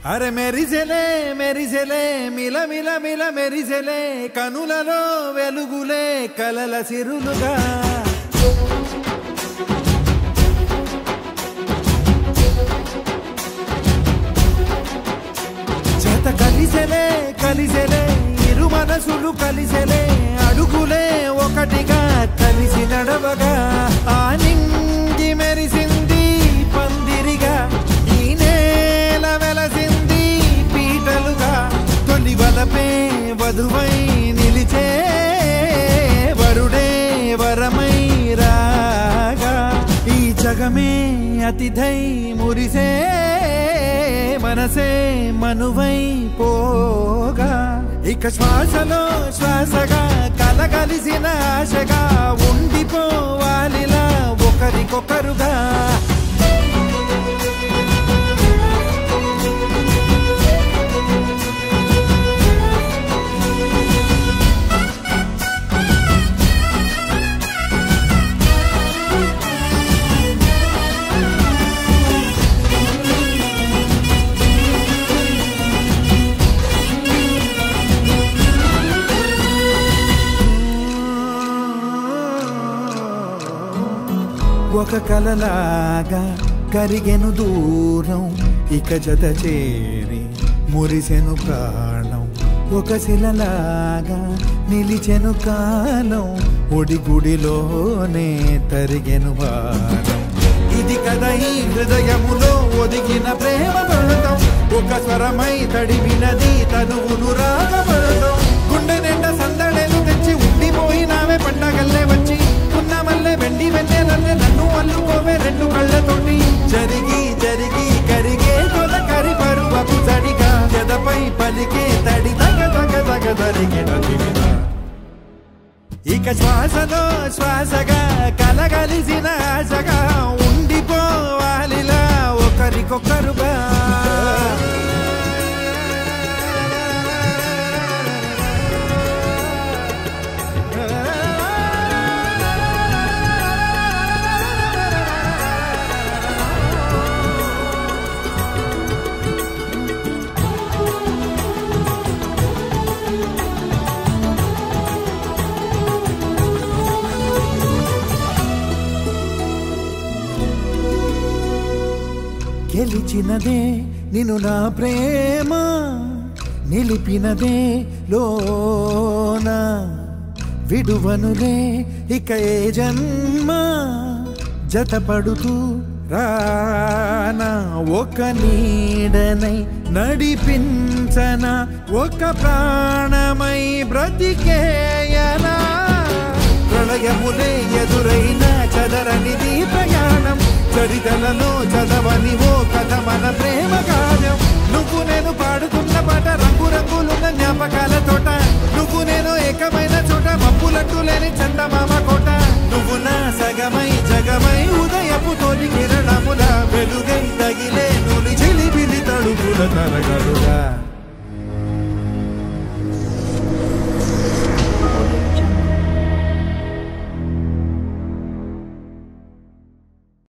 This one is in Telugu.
అరే మెరిసెలే మెరిసెలే మిల మిల మిల మెరిసెలే కనులలో వెలుగులే కలల సిరులుగా చేత కలిసెలే కలిసెలే ఇరు మనసులు కలిసెలే అడుగులే ఒకటిగా కలిసి నడవగా ఆ నింగి మెరిసింది పందిరిగా ఈ నేల వెలసింది పీటలుగా తొలి వలపే వధువై నిలిచే వరుడే వరమై రాగా ఈ జగమే అతిథై మురిసే మనసే మనువై పోగా ఇక శ్వాసలో శ్వాసగా కలగలిసిన ఆశగా ఉండిపోవాలిలా ఒకరికొకరుగా ఒక కలలాగా కరిగెను దూరం ఇక జత చేరి మురిసెను ప్రాణం ఒక శిలలాగా నిలిచెను కాలం ఒడి గుడిలోనే తరిగెను వారం ఇది కదా ఈ హృదయములో ఒదిగిన ప్రేమ పడతాం ఒక స్వరమై తడివినది తనువును రాగపడతాం గుండె నిండా సందడేలు తెచ్చి ఉండిపోయినావే పండగల్లే వచ్చి ఉన్న మల్లె వెండి వెన్నెలల్లే నన్ను అల్లుకోవే రెండు కళ్ళతోటి జరిగి జరిగి కరిగే తొల కరి పరువపు తడిగా ఎదపై పలికే తడి తగ తగ తగ తరిగిన తిమిరా. ఇక శ్వాసలో శ్వాసగా కలగలిసిన ఆశగా ఉండిపోవాలిలా ఒకరికొకరుగా గెలిచినదే నిన్ను నా ప్రేమ నిలిపినదే లోన విడువనులే ఇక ఏ జన్మ జతపడుతూ రానా ఒక నీడనై నడిపించన ఒక ప్రాణమై బ్రతికేయనా ప్రళయములే ఎదురైన చదరనిది ప్రయాణం చరితలలో చదవని ఓ కథ మన ప్రేమ కావ్యం నువ్వు నేను పాడుతున్న పాట రంగు రంగులున్న జ్ఞాపకాల తోట నువ్వు నేను ఏకమైన చోట మబ్బులట్టు లేని చందమామ కోట నువ్వు నా సగమై జగమై ఉదయపు తోలి కిరణముల వెలుగై తగిలే నులి చిలిబిలి తడుపుల తరగలుగా